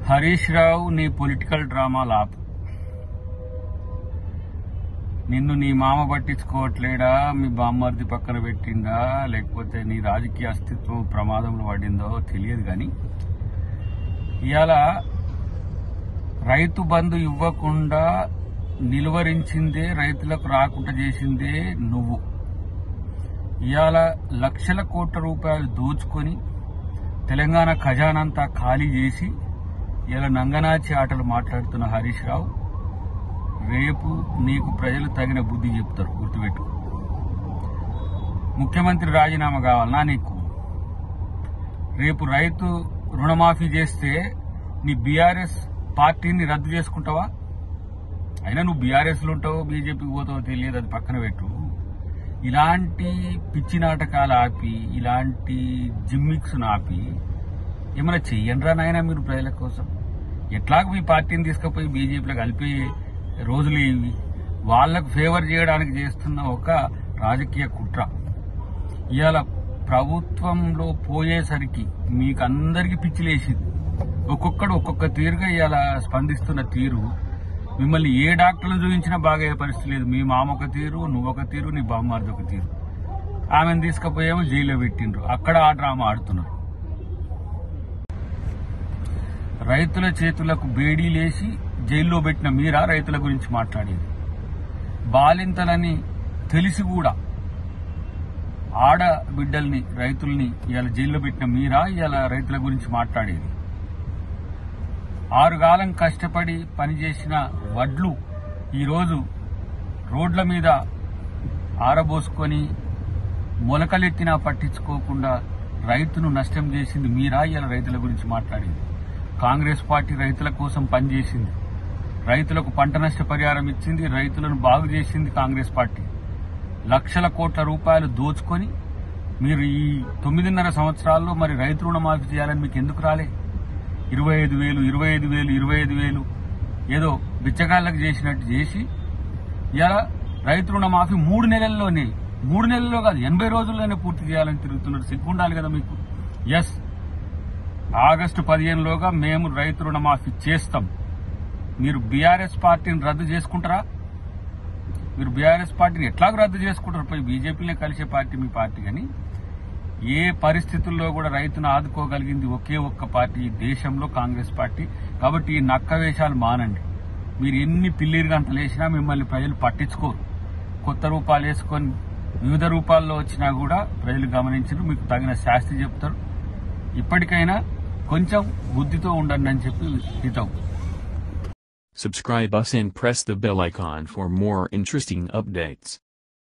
హరీష్ రావు నీ political drama లాపు నిన్ను నీ మామ పట్టించుకోవట్లేడా మీ బామ్మర్ది పక్కన పెట్టిండా లేకపోతే నీ రాజకీయ అస్తిత్వం ప్రమాదంలో పడిందో తెలియదు కానీ ఇవాళ రైతు బంధు ఇవ్వకుండా నిలువరించిందే రైతులకు రాకుండా చేసిందే నువ్వు ఇవాళ లక్షల కోట్ల రూపాయలు దోచుకొని తెలంగాణ ఖజానంతా ఖాళీ చేసి ఇలా నంగనాచి ఆటలు మాట్లాడుతున్న హరీష్ రావు రేపు నీకు ప్రజలు తగిన బుద్ధి చెప్తారు గుర్తుపెట్టు ముఖ్యమంత్రి రాజీనామా కావాలనా నీకు రేపు రైతు రుణమాఫీ చేస్తే నీ బీఆర్ఎస్ పార్టీని రద్దు చేసుకుంటావా అయినా నువ్వు బీఆర్ఎస్లో ఉంటావో బీజేపీకి పోతావో తెలియదు అది పక్కన పెట్టు ఇలాంటి పిచ్చి నాటకాలు ఆపి ఇలాంటి జిమ్మిక్స్ ఆపి ఏమైనా చెయ్యండిరా నాయన మీరు ప్రజల కోసం ఎట్లాగ మీ పార్టీని తీసుకుపోయి బీజేపీలో కలిపి రోజులు ఇవి వాళ్లకు ఫేవర్ చేయడానికి చేస్తున్న ఒక రాజకీయ కుట్ర ఇవాళ ప్రభుత్వంలో పోయేసరికి మీకు అందరికీ పిచ్చిలేసింది ఒక్కొక్కడు ఒక్కొక్క తీరుగా ఇవాళ స్పందిస్తున్న తీరు మిమ్మల్ని ఏ డాక్టర్లు చూపించినా బాగా పరిస్థితి లేదు మీ మామ ఒక తీరు నువ్వు ఒక తీరు నీ బామ్మారిది ఒక తీరు ఆమెను తీసుకుపోయేమో జైల్లో పెట్టిండ్రు అక్కడ ఆ డ్రామా ఆడుతున్నారు రైతుల చేతులకు బేడీలేసి జైల్లో పెట్టిన మీరా రైతుల గురించి మాట్లాడేది బాలింతలని తెలిసి కూడా ఆడ బిడ్డల్ని రైతుల్ని ఇవాళ జైల్లో పెట్టిన మీరా ఇవాళ రైతుల గురించి మాట్లాడేది ఆరుగాలం కష్టపడి పనిచేసిన వడ్లు ఈరోజు రోడ్ల మీద ఆరబోసుకొని మొలకలెత్తినా పట్టించుకోకుండా రైతును నష్టం చేసింది మీరా ఇవాళ రైతుల గురించి మాట్లాడేది కాంగ్రెస్ పార్టీ రైతుల కోసం పనిచేసింది రైతులకు పంట నష్ట పరిహారం ఇచ్చింది రైతులను బాగు చేసింది కాంగ్రెస్ పార్టీ లక్షల కోట్ల రూపాయలు దోచుకొని మీరు ఈ తొమ్మిదిన్నర సంవత్సరాల్లో మరి రైతు రుణమాఫీ చేయాలని మీకు ఎందుకు రాలే ఇరవై ఐదు వేలు ఇరవై ఐదు వేలు ఇరవై ఐదు వేలు ఏదో బిచ్చగాళ్ళకి చేసినట్టు చేసి ఇలా రైతు రుణమాఫీ మూడు నెలల్లోనే మూడు నెలల్లో కాదు ఎనభై రోజుల్లోనే పూర్తి చేయాలని తిరుగుతున్నారు సిగ్గుండాలి కదా మీకు ఎస్ ఆగస్టు పదిహేనులోగా మేము రైతు రుణమాఫీ చేస్తాం మీరు బీఆర్ఎస్ పార్టీని రద్దు చేసుకుంటారా మీరు బీఆర్ఎస్ పార్టీని ఎట్లాగో రద్దు చేసుకుంటారు పోయి బీజేపీనే కలిసే పార్టీ మీ పార్టీ కానీ ఏ పరిస్థితుల్లో కూడా రైతును ఆదుకోగలిగింది ఒకే ఒక్క పార్టీ ఈ దేశంలో కాంగ్రెస్ పార్టీ కాబట్టి ఈ నక్క వేషాలు మానండి మీరు ఎన్ని పిల్లిరు గంటలు వేసినా మిమ్మల్ని ప్రజలు పట్టించుకోరు కొత్త రూపాలు వేసుకొని వివిధ రూపాల్లో వచ్చినా కూడా ప్రజలు గమనించరు మీకు తగిన శాస్తి చెప్తారు ఇప్పటికైనా కొంచెం బుద్ధితో ఉండండి అని చెప్పి హితవు Subscribe us and press the bell icon for more interesting updates.